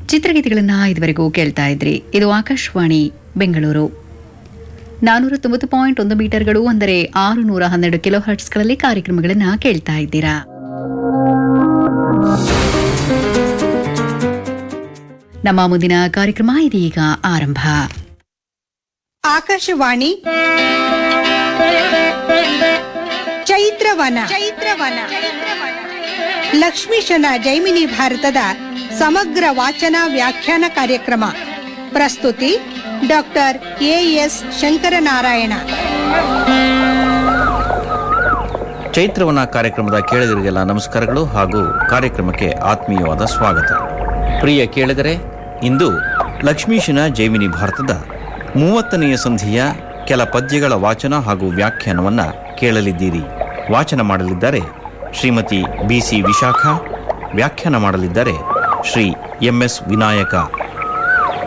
ಚಿತ್ರಗೀತೆಗಳನ್ನ ಇದುವರೆಗೂ ಕೇಳ್ತಾ ಇದ್ರಿ ಇದು ಆಕಾಶವಾಣಿ ಬೆಂಗಳೂರು ನಾನೂರ ತೊಂಬತ್ತು ಪಾಯಿಂಟ್ ಒಂದು ಮೀಟರ್ಗಳು ಅಂದರೆ ಆರು ನೂರ ಹನ್ನೆರಡು ಕಿಲೋ ಹರ್ಟ್ಸ್ಗಳಲ್ಲಿ ಕಾರ್ಯಕ್ರಮಗಳನ್ನ ಕೇಳ್ತಾ ಇದ್ದೀರಾ ನಮ್ಮ ಮುಂದಿನ ಕಾರ್ಯಕ್ರಮ ಇದೀಗ ಆರಂಭ ಆಕಾಶವಾಣಿ ಚೈತ್ರವನ ಚೈತ್ರವನ ಲಕ್ಷ್ಮೀಶನ ಜೈಮಿನಿ ಭಾರತದ ಸಮಗ್ರ ವಾಚನ ವ್ಯಾಖ್ಯಾನ ಕಾರ್ಯಕ್ರಮ ಪ್ರಸ್ತುತಿ ಡಾಕ್ಟರ್ ಎಎಸ್ ಶಂಕರನಾರಾಯಣ ಚೈತ್ರವನ ಕಾರ್ಯಕ್ರಮದ ಕೇಳಿದರಿಗೆಲ್ಲ ನಮಸ್ಕಾರಗಳು ಹಾಗೂ ಕಾರ್ಯಕ್ರಮಕ್ಕೆ ಆತ್ಮೀಯವಾದ ಸ್ವಾಗತ ಪ್ರಿಯ ಕೇಳಿದರೆ ಇಂದು ಲಕ್ಷ್ಮೀಶನ ಜೈಮಿನಿ ಭಾರತದ ಮೂವತ್ತನೆಯ ಸಂಧಿಯ ಕೆಲ ಪದ್ಯಗಳ ವಾಚನ ಹಾಗೂ ವ್ಯಾಖ್ಯಾನವನ್ನ ಕೇಳಲಿದ್ದೀರಿ ವಾಚನ ಮಾಡಲಿದ್ದಾರೆ ಶ್ರೀಮತಿ ಬಿ ಸಿ ವಿಶಾಖ ವ್ಯಾಖ್ಯಾನ ಮಾಡಲಿದ್ದಾರೆ ಶ್ರೀ ಎಂ ಎಸ್ ವಿನಾಯಕ